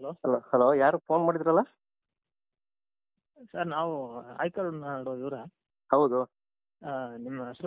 Hello hello hello ಯಾರು phone ಮಾಡಿದ್ರಲ್ಲ sir ನಾವು ಆಯ್ಕರ್ ನಾಡು ಇವರ ಹೌದು ನಿಮ್ಮ ಹೆಸರು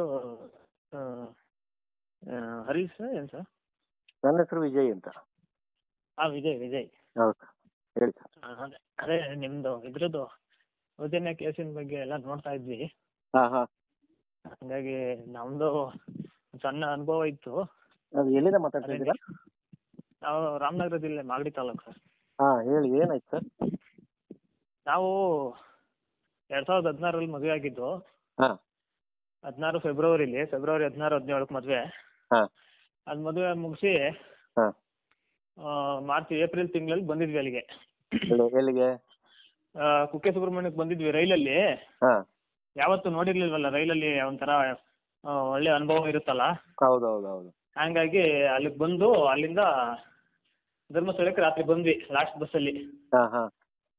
ಹರೀಶ್ ಸರ್ ಏನು ಸರ್ ನನ್ನ ಹೆಸರು ವಿಜಯ್ ಅಂತ ಹಾಂ ವಿಜಯ್ ವಿಜಯ್ ಹೌದು ಹೇಳಿ ಸರ್ ಆ, ಅದೇ ಅದೇ ನಿಮ್ಮದು ಇದ್ರದ್ದು ಸೌಜನ್ಯ ಕೇಸಿನ ಬಗ್ಗೆ ಎಲ್ಲ ನೋಡ್ತಾ ಇದ್ವಿ ಹಾಂ ಹಾಂ ಹಾಗಾಗಿ ನಮ್ಮದು ಸಣ್ಣ ಅನುಭವ ಇತ್ತು ಅದು ಎಲ್ಲಿಂದ ಮಾತಾಡ್ತಾ ಇದ್ದೀರಾ ನಾವು ರಾಮನಗರ ಜಿಲ್ಲೆ ಮಾಗಡಿ ತಾಲೂಕು ಸರ್ ಹಾಂ ಹೇಳಿ ಏನಾಯ್ತು ಸರ್ ನಾವು ಎರಡು ಸಾವಿರದ ಹದಿನಾರರಲ್ಲಿ ಮದುವೆ ಆಗಿದ್ದು ಹಾಂ ಹದಿನಾರು ಫೆಬ್ರವರಿಲಿ ಫೆಬ್ರವರಿ ಹದಿನಾರು ಹದಿನೇಳಕ್ಕೆ ಮದುವೆ ಹಾಂ ಅದು ಮದುವೆ ಮುಗಿಸಿ ಹಾಂ ಮಾರ್ಚ್ ಏಪ್ರಿಲ್ ತಿಂಗಳಲ್ಲಿ ಬಂದಿದ್ವಿ ಅಲ್ಲಿಗೆ ಎಲ್ಲಿ ಎಲ್ಲಿಗೆ ಆ, ಕುಕ್ಕೆ ಸುಬ್ರಹ್ಮಣ್ಯಕ್ಕೆ ಬಂದಿದ್ವಿ ರೈಲಲ್ಲಿ ಹಾಂ ಯಾವತ್ತೂ ನೋಡಿರ್ಲಿಲ್ವಲ್ಲ ರೈಲಲ್ಲಿ ಒಂಥರ ಆ, ಒಳ್ಳೆ ಅನುಭವ ಇರುತ್ತಲ್ಲ ಹೌದು ಹೌದು ಹೌದು ಹಂಗಾಗಿ ಅಲ್ಲಿಗೆ ಬಂದು ಅಲ್ಲಿಂದ ಧರ್ಮಸ್ಥಳಕ್ಕೆ ರಾತ್ರಿ ಬಂದ್ವಿ ಲಾಸ್ಟ್ ಬಸ್ಸಲ್ಲಿ ಹಾಂ ಹಾಂ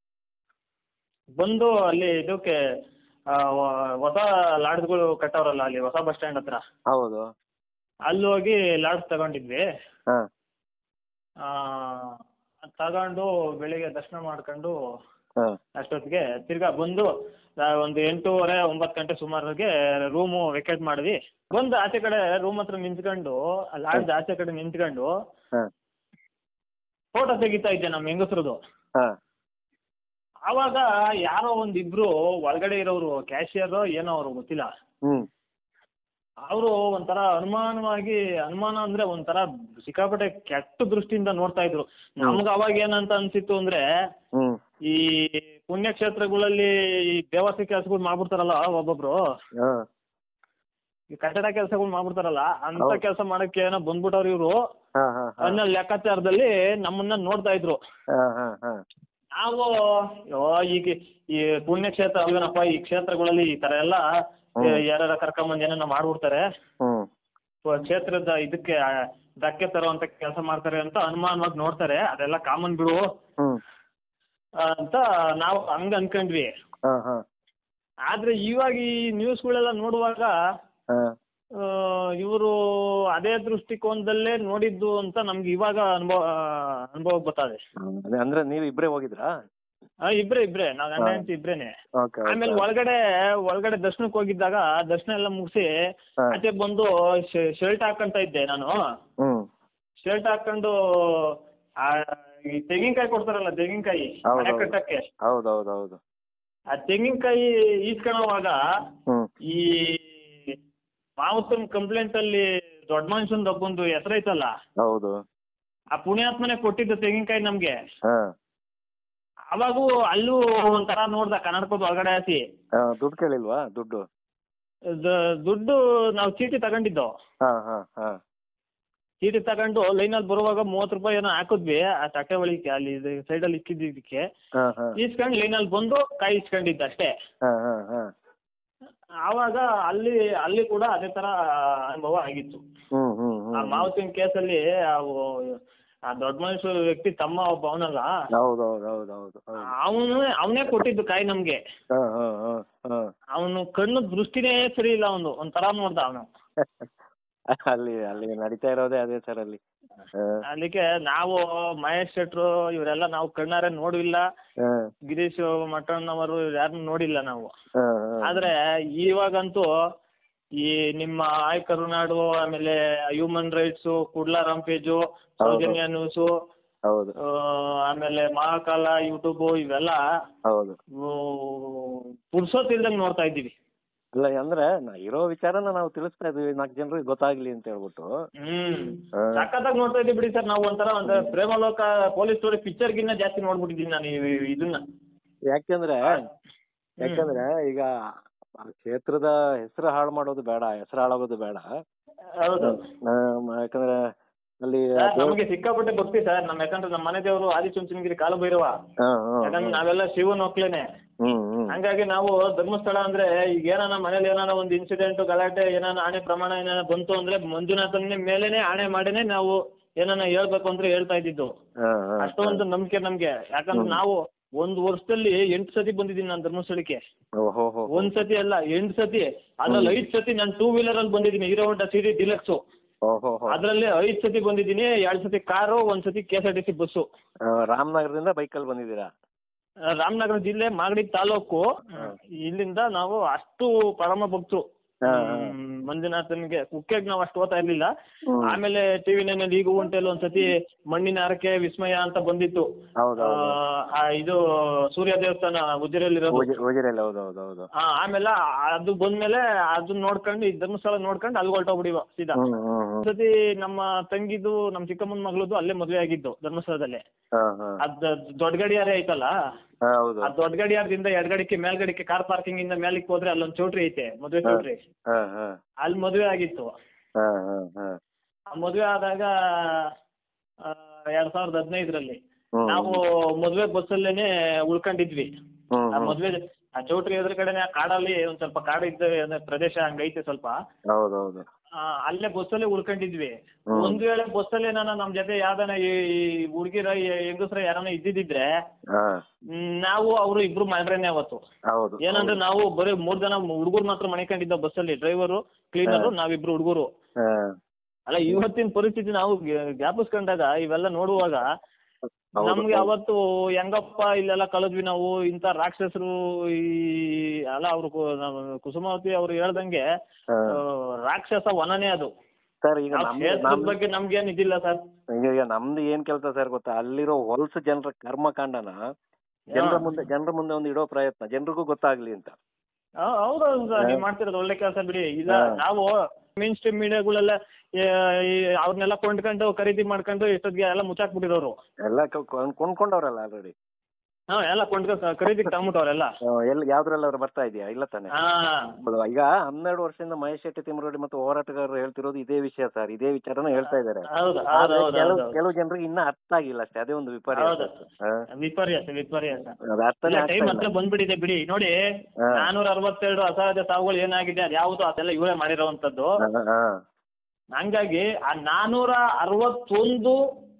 ಬಂದು ಅಲ್ಲಿ ಇದಕ್ಕೆ ಆ, ವ- ಹೊಸ ಲಾಡ್ಜ್ಗಳು ಕಟ್ಟವ್ರಲ್ಲ ಅಲ್ಲಿ ಹೊಸ ಬಸ್ ಸ್ಟ್ಯಾಂಡ್ ಹತ್ರ ಹೌದು ಅಲ್ಲಿ ಹೋಗಿ ಲಾಡ್ಜ್ ತಗೊಂಡಿದ್ವಿ ಹಾಂ ಆ, ಅದ್ ತಗೊಂಡು ಬೆಳಿಗ್ಗೆ ದರ್ಶನ ಮಾಡ್ಕೊಂಡು ಹಾಂ ಅಷ್ಟೊತ್ತಿಗೆ ತಿರ್ಗಾ ಬಂದು ಆ, ಒಂದು ಎಂಟೂವರೆ ಒಂಬತ್ತು ಗಂಟೆ ಸುಮಾರಿಗೆ ರೂಮು ವೆಕೇಟ್ ಮಾಡಿದ್ವಿ ಬಂದು ಆಚೆ ಕಡೆ ರೂಮ್ ಹತ್ರ ನಿಂತ್ಕೊಂಡು ಲಾಡ್ಜ್ ಆಚೆ ಕಡೆ ನಿಂತ್ಕೊಂಡು ಹಾಂ ಫೋಟೋ ತೆಗಿತಾ ಇದ್ದೆ ನಮ್ಮ ಹೆಂಗಸ್ರದ್ದು ಹಾಂ ಆವಾಗ ಯಾರೋ ಒಂದಿಬ್ರು ಒಳಗಡೆ ಇರೋರು ಕ್ಯಾಶಿಯರ್ ಏನೋ ಅವರು ಗೊತ್ತಿಲ್ಲ ಹ್ಞೂ ಅವರು ಒಂಥರ ಅನುಮಾನವಾಗಿ ಅನುಮಾನ ಅಂದ್ರೆ ಒಂಥರ ಸಿಕ್ಕಾಪಟ್ಟೆ ಕೆಟ್ಟ ದೃಷ್ಟಿಯಿಂದ ನೋಡ್ತಾ ಇದ್ರು ನಮ್ಗೆ ಅವಾಗ ಏನಂತ ಅನ್ಸಿತ್ತು ಅಂದ್ರೆ ಹ್ಞೂ ಈ ಪುಣ್ಯಕ್ಷೇತ್ರಗಳಲ್ಲಿ ಈ ದೇವಸ್ಥಾನ ಕೆಲಸಗಳು ಮಾಡ್ಬಿಡ್ತಾರಲ್ಲ ಒಬ್ಬೊಬ್ರು ಹಾಂ ಈ ಕಟ್ಟಡ ಕೆಲಸಗಳು ಮಾಡ್ಬಿಡ್ತಾರಲ್ಲ ಅಂತ ಹೌದು. ಕೆಲಸ ಮಾಡಕ್ಕೆ ಏನೋ ಬಂದ್ಬಿಟ್ಟವ್ರು ಇವರು ಹಾಂ ಹಾಂ ಹಾಂ ಅನ್ನೋ ಲೆಕ್ಕಾಚಾರದಲ್ಲಿ ನಮ್ಮನ್ನ ನೋಡ್ತಾ ಇದ್ರು ಹಾಂ ಹಾಂ ಹಾಂ ನಾವು ಅಯ್ಯೋ ಈಗ ಈ ಪುಣ್ಯಕ್ಷೇತ್ರ ಅಲ್ವೇನಪ್ಪ ಈ ಕ್ಷೇತ್ರಗಳಲ್ಲಿ ಈ ತರ ಎಲ್ಲ ಹ್ಮ್. ಯಾರ್ಯಾರ ಕರ್ಕೊಂಬಂದು ಏನನ್ನ ಮಾಡ್ಬಿಡ್ತಾರೆ ಹ್ಞೂ ಪ- ಕ್ಷೇತ್ರದ ಇದಕ್ಕೆ ಆ, ಧಕ್ಕೆ ತರುವಂತ ಕೆಲಸ ಮಾಡ್ತಾರೆ ಅಂತ ಅನುಮಾನವಾಗಿ ನೋಡ್ತಾರೆ ಅದೆಲ್ಲ ಕಾಮನ್ ಬಿಡು ಹ್ಞೂ ಆ, ಅಂತ ನಾವು ಹಂಗ ಅನ್ಕೊಂಡ್ವಿ ಹಾಂ ಹಾಂ ಆದ್ರೆ ಇವಾಗ ಈ ನ್ಯೂಸ್ಗಳೆಲ್ಲ ನೋಡುವಾಗ ಹಾಂ ಇವರು ಅದೇ ದೃಷ್ಟಿಕೋನದಲ್ಲೇ ನೋಡಿದ್ದು ಅಂತ ನಮ್ಗೆ ಇವಾಗ ಅನುಭವ ಅನುಭವ ಗೊತ್ತಾದೆ ಅದೇ ಅಂದ್ರೆ ನೀವು ಇಬ್ಬರೇ ಹೋಗಿದ್ರಾ ಆ, ಇಬ್ರೇ ಇಬ್ರೇ ನಾವು ಗಂಡ ಹಾ. ಹೆಂಡತಿ ಇಬ್ರೇನೆ ಓಕೆ ಆಮೇಲೆ ಒಳಗಡೆ ಒಳಗಡೆ ದರ್ಶನಕ್ಕೆ ಹೋಗಿದ್ದಾಗ ದರ್ಶನ ಎಲ್ಲ ಮುಗಿಸಿ ಹಾ. ಆಚೆ ಬಂದು ಶರ್ಟ್ ಹಾಕೊಂತ ಇದ್ದೆ ನಾನು ಹ್ಞೂ ಶರ್ಟ್ ಹಾಕೊಂಡು ಆ, ಈ ತೆಂಗಿನಕಾಯಿ ಕೊಡ್ತಾರಲ್ಲ ತೆಂಗಿನಕಾಯಿ ಹೌದು, ಮನೆ ಹೌದು. ಕಟ್ಟಕ್ಕೆ ಹೌದು ಹೌದು ಹೌದು ಆ ತೆಂಗಿನಕಾಯಿ ಈಸ್ಕೊಳ್ಳೋವಾಗ ಹ್ಞೂ ಈ ಮಾವತ್ತನ್ ಕಂಪ್ಲೇಂಟ್ ಅಲ್ಲಿ ದೊಡ್ಡ ಮನುಷ್ಯಂದು ಒಬ್ಬಂದು ಹೆಸರೈತಲ್ಲ ಹೌದು ಆ ಪುಣ್ಯಾತ್ಮನೆ ಕೊಟ್ಟಿದ್ದು ತೆಂಗಿನಕಾಯಿ ನಮ್ಗೆ ಹಾಂ ಅವಾಗೂ ಅಲ್ಲೂ ಒಂಥರ ನೋಡ್ದ ಕನ್ನಡಕದ ಒಳಗಡೆ ಹಾಕಿ ದುಡ್ಡು ಕೇಳಿಲ್ವಾ ದುಡ್ಡು ದ- ದುಡ್ಡು ನಾವು ಚೀಟಿ ತಗೊಂಡಿದ್ದು ಹಾಂ ಹಾಂ ಹಾಂ ಚೀಟಿ ತಗೊಂಡು ಲೈನಲ್ಲಿ ಬರುವಾಗ ಮೂವತ್ತು ರೂಪಾಯಿ ಏನೋ ಹಾಕಿದ್ವಿ ಆ ತಟ್ಟೆ ಒಳಗೆ ಅಲ್ಲಿ ಸೈಡಲ್ಲಿ ಇಕ್ಕಿದ್ದಕ್ಕೆ ಹಾಂ ಹಾಂ ಈಸ್ಕೊಂಡು ಲೈನಲ್ಲಿ ಬಂದು ಕಾಯಿ ಇಸ್ಕೊಂಡಿದ್ದೆ ಅಷ್ಟೇ ಹಾಂ ಹಾಂ ಹಾಂ ಆವಾಗ ಅಲ್ಲಿ ಅಲ್ಲಿ ಕೂಡ ಅದೇ ತರ ಅನುಭವ ಆಗಿತ್ತು ಹ್ಞೂ ಹ್ಞೂ ಆ ಹ್ಞೂ ಮಾವತಿನ ಕೇಸಲ್ಲಿ ಅವು ಆ ದೊಡ್ಡ ಮನುಷ್ಯ ವ್ಯಕ್ತಿ ತಮ್ಮ ಒಬ್ಬ ಅವನಲ್ಲ ಹೌದು ಹೌದು ಹೌದು ಹೌದು ಹೌದು ಅವನು ಅವನೇ ಕೊಟ್ಟಿದ್ದು ಕಾಯಿ ನಮ್ಗೆ ಹಾಂ ಹಾಂ ಹಾಂ ಹಾಂ ಅವನು ಕಣ್ಣು ದೃಷ್ಟಿನೇ ಸರಿ ಇಲ್ಲ ಅವನು ಒಂಥರ ನೋಡ್ದ ಅವನು ಅಲ್ಲಿ ಅಲ್ಲಿ ನಡೀತಾ ಇರೋದೇ ಅದೇ ಸರ್ ಅಲ್ಲಿ ಹಾಂ ಅದಕ್ಕೆ ನಾವು ಮಹೇಶ್ ಶೆಟ್ರು ಇವರೆಲ್ಲ ನಾವು ಕಣ್ಣಾರೆ ನೋಡಿಲ್ಲ ಹಾಂ ಗಿರೀಶ್ ಮಠಣ್ಣವರು ಯಾರನ್ನೂ ನೋಡಿಲ್ಲ ನಾವು ಹಾಂ ಹಾಂ ಆದ್ರೆ ಇವಾಗಂತೂ ಈ ನಿಮ್ಮ ಆಯ್ ಕರುನಾಡು ಆಮೇಲೆ human rights Kudla rampage Soujanya news ಹೌದು ಆ, ಆಮೇಲೆ ಮಹಾಕಾಲ ಯೂಟ್ಯೂಬು ಇವೆಲ್ಲ ಹೌದು ಪುರ್ಸೋತಿಲ್ದಂಗೆ ನೋಡ್ತಾ ಇದ್ದೀವಿ ಇಲ್ಲ ಅಂದ್ರೆ ನಾ ಇರೋ ವಿಚಾರನ ನಾವು ತಿಳಿಸ್ತಾ ಇದೀವಿ ನಾಲ್ಕು ಜನರಿಗೆ ಗೊತ್ತಾಗ್ಲಿ ಅಂತ ಹೇಳ್ಬಿಟ್ಟು ಹ್ಮ್ ಹಾ. ಸಖತ್ತಾಗಿ ನೋಡ್ತಾ ಇದ್ದೀವಿ ಬಿಡಿ ಸರ್ ನಾವು ಒಂಥರ ಒಂದು ಪ್ರೇಮಲೋಕ ಪೊಲೀಸ್ ಸ್ಟೋರಿ ಪಿಕ್ಚರ್ಗಿನ್ನ ಜಾಸ್ತಿ ನೋಡ್ಬಿಟ್ಟಿದ್ದೀನಿ ನಾನು ಈ- ಇದನ್ನ ಯಾಕೆಂದ್ರೆ ಯಾಕಂದ್ರೆ ಈಗ ಆ ಕ್ಷೇತ್ರದ ಹೆಸರು ಹಾಳು ಮಾಡೋದು ಬೇಡ ಹೆಸರು ಹಾಳಾಗೋದು ಬೇಡ ಹೌದು ಆ, ಯಾಕಂದ್ರೆ ಅಲ್ಲಿ ಸರ್, ದೇವ್- ನಮಗೆ ಸಿಕ್ಕಾಪಟ್ಟೆ ಭಕ್ತಿ ಸರ್ ನಮ್ಮ ಯಾಕಂದ್ರೆ ನಮ್ಮ ಮನೆ ದೇವರು ಆದಿಚುಂಚನಗಿರಿ ಕಾಲಭೈರವ ಹಾ, ಹಾ, ಯಾಕಂದ್ರೆ ನಾವೆಲ್ಲ ಶಿವನ ಒಕ್ಲೇನೆ ಹ್ಮ್ ಹ್ಮ್ ಹಂಗಾಗಿ ನಾವು ಧರ್ಮಸ್ಥಳ ಅಂದ್ರೆ ಈಗ ಏನಾನ ಮನೇಲಿ ಏನಾನ ಒಂದು ಇನ್ಸಿಡೆಂಟ್ ಗಲಾಟೆ ಏನಾನ ಆಣೆ ಪ್ರಮಾಣ ಏನಾನ ಬಂತು ಅಂದ್ರೆ ಮಂಜುನಾಥನ ಮೇಲೇನೆ ಆಣೆ ಮಾಡಿನೇ ನಾವು ಏನಾನ ಹೇಳ್ಬೇಕು ಅಂದ್ರೆ ಹೇಳ್ತಾ ಇದ್ದಿದ್ದು ಹಾ, ಹಾ, ಅಷ್ಟೊಂದು ನಂಬಿಕೆ ನಮ್ಗೆ ಯಾಕಂದ್ರೆ ನಾವು ಒಂದು ವರ್ಷದಲ್ಲಿ ಎಂಟು ಸತಿ ಬಂದಿದ್ದೀನಿ ನಾನು ಧರ್ಮಸ್ಥಳಕ್ಕೆ ಓಹೋ ಹೋ ಒಂದ್ ಸತಿ ಅಲ್ಲ ಎಂಟು ಸತಿ ಅದ್ರಲ್ಲಿ ಐದು ಸತಿ ನಾನು ಟೂ ವೀಲರ್ ಅಲ್ಲಿ ಬಂದಿದ್ದೀನಿ ಹೀರೋ ಹೋಂಡಾ ಸಿಡಿ ಡಿಲಕ್ಸು ಓಹೋ ಹೋ ಅದ್ರಲ್ಲಿ ಐದ್ ಸತಿ ಬಂದಿದ್ದೀನಿ ಎರಡ್ ಸತಿ ಕಾರು ಒಂದ್ ಸತಿ K S R T C bus ರಾಮನಗರದಿಂದ ಬೈಕಲ್ಲಿ ಬಂದಿದ್ದೀರಾ ರಾಮನಗರ ಜಿಲ್ಲೆ ಮಾಗಡಿ ತಾಲೂಕು ಇಲ್ಲಿಂದ ನಾವು ಅಷ್ಟು ಪರಮ ಭಕ್ತರು ಹಾ, ಹ್ಮ್, ಮಂಜುನಾಥನ್ಗೆ ಕುಕ್ಕೆಗೆ ನಾವು ಅಷ್ಟು ಓದ್ತಾ ಇರ್ಲಿಲ್ಲ ಹ್ಮ್. ಆಮೇಲೆ ಟಿವಿ ನೈನಲ್ಲಿ ಈಗ ಉಂಟೆಲ್ಲ ಒಂದ್ಸತಿ ಮಣ್ಣಿನ ಅರಕೆ ವಿಸ್ಮಯ ಅಂತ ಬಂದಿತ್ತು ಹೌದು ಆ, ಹೌದು ಆ, ಇದು ಸೂರ್ಯ ದೇವಸ್ಥಾನ ಉಜಿರೆಯಲ್ಲಿರೋದು ಉಜಿ- ಉಜಿರೆಯಲ್ಲಿ ಹೌದು ಹೌದು ಹೌದು ಆ, ಆಮೇಲೆ ಅದು ಬಂದ್ಮೇಲೆ ಅದನ್ನ ನೋಡ್ಕೊಂಡು ಈ ಧರ್ಮಸ್ಥಳ ನೋಡ್ಕೊಂಡು ಅಲ್ಲಿ ಹೊರಟೋಗ್ಬಿಡಿವ ಸೀದಾ ಹ್ಮ್ ಹ್ಮ್ ಹ್ಮ್ ಒಂದ್ಸತಿ ನಮ್ಮ ತಂಗಿದು ನಮ್ಮ ಚಿಕ್ಕಮ್ಮನ ಮಗಳದು ಅಲ್ಲೇ ಮದುವೆ ಆಗಿದ್ದು ಧರ್ಮಸ್ಥಳದಲ್ಲೇ ಹಾ ಹಾ ಅದ್ ದೊಡ್ಡ ಗಡಿಯಾರೆ ಐತಲ್ಲ ಹಾ, ಹೌದು ಆ ದೊಡ್ಡ ಗಡಿಯಾರದಿಂದ ಎಡಗಡಿಕೆ ಮೇಲ್ಗಡಿಕೆ ಕಾರ್ ಪಾರ್ಕಿಂಗ್ ಇಂದ ಮೇಲಕ್ಕೆ ಹೋದ್ರೆ ಅಲ್ಲೊಂದ್ ಚೌಟ್ರಿ ಐತೆ ಮದುವೆ ಚೌಟ್ರಿ ಹಾ ಹಾ ಅಲ್ಲಿ ಮದುವೆ ಆಗಿತ್ತು ಹಾ ಹಾ ಹಾ ಆ ಮದುವೆ ಆದಾಗ ಆ, ಎರಡ್ ಸಾವಿರದ ಹದಿನೈದರಲ್ಲಿ ಹ್ಮ್. ನಾವು ಮದುವೆ ಬಸ್ಸಲ್ಲೇನೆ ಉಳ್ಕೊಂಡಿದ್ವಿ ಹ್ಮ್ ಆ ಹ್ಮ್. ಮದುವೆ ಆ ಚೌಟ್ರಿ ಎದುರುಗಡೆನೆ ಆ ಕಾಡಲ್ಲಿ ಒಂದ್ ಸ್ವಲ್ಪ ಕಾಡು ಇದ್ದ ಅಂದ್ರೆ ಪ್ರದೇಶ ಹಂಗೈತೆ ಸ್ವಲ್ಪ ಹೌದು ಹೌದು ಆ, ಅಲ್ಲೇ ಬಸ್ಸಲ್ಲೇ ಉಳ್ಕೊಂಡಿದ್ವಿ ಹ್ಮ್. ಒಂದ್ ವೇಳೆ ಬಸ್ಸಲ್ಲಿ ನಾನು ನಮ್ ಜೊತೆ ಯಾವ್ದಾನ ಈ ಹುಡುಗಿರ ಹೆಂಗಸ್ರ ಯಾರನ್ನ ಇದ್ದಿದ್ರೆ ಹಾ ನಾವು ಅವರು ಇಬ್ರು ಮಾಡ್ರೇನೆ ಅವತ್ತು ಹೌದು ಏನಂದ್ರೆ ನಾವು ಬರೀ ಮೂರ್ ಜನ ಹುಡುಗರು ಮಾತ್ರ ಮಣಿಕೊಂಡಿದ್ದ ಬಸ್ಸಲ್ಲಿ ಡ್ರೈವರು ಕ್ಲೀನರು ನಾವಿಬ್ರು ಹುಡುಗರು ಹಾ ಅಲ್ಲ ಇವತ್ತಿನ ಪರಿಸ್ಥಿತಿ ನಾವು ಜ್ಞ- ಜ್ಞಾಪಿಸ್ಕೊಂಡಾಗ ಇವೆಲ್ಲ ನೋಡುವಾಗ ಹೌದು, ನಮ್ಗೆ ಹೌದು. ಅವತ್ತು ಹೆಂಗಪ್ಪ ಇಲ್ಲೆಲ್ಲ ಕಳೆದ್ವಿ ನಾವು ಇಂಥ ರಾಕ್ಷಸರು ಈ ಅಲ್ಲ ಅವರು ಕುಸುಮಾವತಿ ಅವ್ರು ಹೇಳ್ದಂಗೆ ಹಾ. ಆ, ರಾಕ್ಷಸ ವನನೇ ಅದು ಸರ್ ಈಗ ನಾವು ನಮ್ದು ಕ್ಷೇತ್ರದ ನಮ್ದು ಬಗ್ಗೆ ನಮ್ಗೇನ್ ಇದಿಲ್ಲ ಸರ್ ಈಗ ನಮ್ದು ಏನ್ ಕೆಲಸ ಸರ್ ಗೊತ್ತಾ ಅಲ್ಲಿರೋ ಹೊಲಸು ಜನರ ಕರ್ಮಕಾಂಡನ ಜನರ ಹಾ. ಮುಂದೆ ಜನರ ಮುಂದೆ ಒಂದು ಇಡೋ ಪ್ರಯತ್ನ ಜನರಿಗೂ ಗೊತ್ತಾಗ್ಲಿ ಅಂತ ಹೌದೌದು ಸರ್ ನೀವು ಮಾಡ್ತಿರೋದು ಒಳ್ಳೆ ಕೆಲಸ ಬಿಡಿ ಈಗ ಹಾ. ನಾವು ಮೇನ್ ಸ್ಟ್ರೀಮ್ ಮೀಡಿಯಾಗಳೆಲ್ಲ ಅವ್ರನ್ನೆಲ್ಲ ಕೊಂಡ್ಕೊಂಡು ಖರೀದಿ ಮಾಡ್ಕೊಂಡು ಇಷ್ಟೊತ್ತಿಗೆ ಎಲ್ಲ ಮುಚ್ಚಾಕ್ಬಿಟ್ಟಿರೋರು ಎಲ್ಲ ಕ- ಕೊಂಡ್- ಕೊಂಡ್ಕೊಂಡವ್ರಲ್ಲ ಆಲ್ರೆಡಿ ಹಾ ಎಲ್ಲ ಕೊಂಡ್ಕೊಂಡು ಖರೀದಿಗೆ ತಗೊಂಬಿಟ್ಟವ್ರೆಲ್ಲ ಎಲ್ಲಿ ಯಾವ್ದ್ರಲ್ಲಿ ಅವ್ರು ಬರ್ತಾ ಇದೆಯಾ ಇಲ್ಲ ತಾನೆ ಹಾ ಹೌದು. ಈಗ ಹನ್ನೆರಡು ವರ್ಷದಿಂದ ಮಹೇಶ್ ಶೆಟ್ಟಿ ತಿಮ್ಮರೊಡ್ಡಿ ಮತ್ತು ಹೋರಾಟಗಾರರು ಹೇಳ್ತಿರೋದು ಇದೇ ವಿಷಯ ಸರ್ ಇದೇ ವಿಚಾರನ ಹೇಳ್ತಾ ಇದ್ದಾರೆ ಹೌದು ಹೌದು ಆದ್ರೆ ಹೌದು ಕೆಲವು ಹೌದು ಕೆಲವು ಜನರಿಗೆ ಇನ್ನ ಅರ್ಥ ಆಗಿಲ್ಲ ಅಷ್ಟೇ ಅದೇ ಒಂದು ವಿಪರ್ಯಾಸ ಹೌದು. ಹಾ. ವಿಪರ್ಯಾಸ ವಿಪರ್ಯಾಸ ಅದು ಅರ್ಥನೇ ಆಗ್ತಾ ಟೈಮ್ ಇಲ್ಲ ಹತ್ರ ಬಂದ್ಬಿಟ್ಟಿದೆ ಬಿಡಿ ನೋಡಿ ಹಾ. ನಾನೂರ ಅರವತ್ತೆರಡು ಅಸಹಜ ಸಾವುಗಳು ಏನಾಗಿದೆ ಅದು ಯಾವುದು ಅದೆಲ್ಲ ಇವರೇ ಮಾಡಿರೋವಂಥದ್ದು ಹಾ, ಹಾ. ಹಂಗಾಗಿ ಆ ನಾನೂರ ಅರವತ್ತೊಂದು